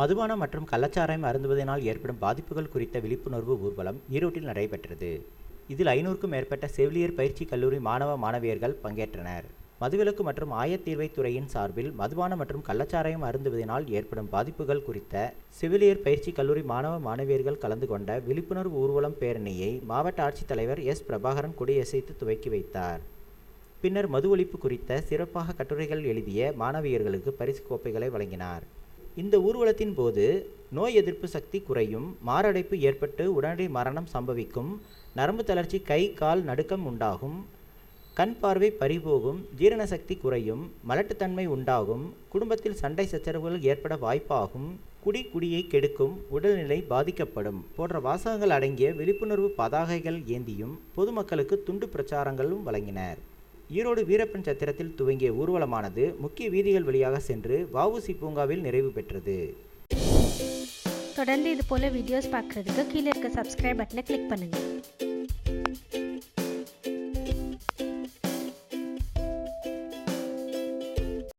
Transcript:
மதுபானம் மற்றும் கள்ளச்சாராயம் அருந்துவதனால் ஏற்படும் பாதிப்புகள் குறித்த விழிப்புணர்வு ஊர்வலம் ஈரோட்டில் நடைபெற்றது இதில் ஐநூறுக்கும் மேற்பட்ட செவிலியர் பயிற்சி கல்லூரி மாணவ மாணவியர்கள் பங்கேற்றனர் மதுவிலக்கு மற்றும் ஆயத்தீர்வை துறையின் சார்பில் மதுபானம் மற்றும் கள்ளச்சாராயம் அருந்துவதனால் ஏற்படும் பாதிப்புகள் குறித்த செவிலியர் பயிற்சி கல்லூரி மாணவ மாணவியர்கள் கலந்து கொண்ட விழிப்புணர்வு ஊர்வலம் பேரணியை மாவட்ட ஆட்சித்தலைவர் எஸ் பிரபாகரன் கொடியசைத்து துவக்கி வைத்தார் பின்னர் மது ஒழிப்பு குறித்த சிறப்பாக கட்டுரைகள் எழுதிய மாணவியர்களுக்கு பரிசு கோப்பைகளை வழங்கினார் இந்த ஊர்வலத்தின் போது நோய் எதிர்ப்பு சக்தி குறையும் மாரடைப்பு ஏற்பட்டு உடனடி மரணம் சம்பவிக்கும் நரம்பு தளர்ச்சி கை கால் நடுக்கம் உண்டாகும் கண் பார்வை பறிபோகும் ஜீரண சக்தி குறையும் மலட்டுத்தன்மை உண்டாகும் குடும்பத்தில் சண்டை சச்சரவுகள் ஏற்பட வாய்ப்பாகும் குடி குடியை கெடுக்கும் உடல்நிலை பாதிக்கப்படும் போன்ற வாசகங்கள் அடங்கிய விழிப்புணர்வு பதாகைகள் ஏந்தியும் பொதுமக்களுக்கு துண்டு பிரச்சாரங்களும் வழங்கினர் ஈரோடு வீரப்பன் சத்திரத்தில் துவங்கிய ஊர்வலமானது முக்கிய வீதிகள் வழியாக சென்று வஉசி பூங்காவில் நிறைவு பெற்றது தொடர்ந்து இது போல் வீடியோஸ் பார்க்குறதுக்கு கீழே இருக்க சப்ஸ்கிரைப் பட்டனை கிளிக் பண்ணுங்கள்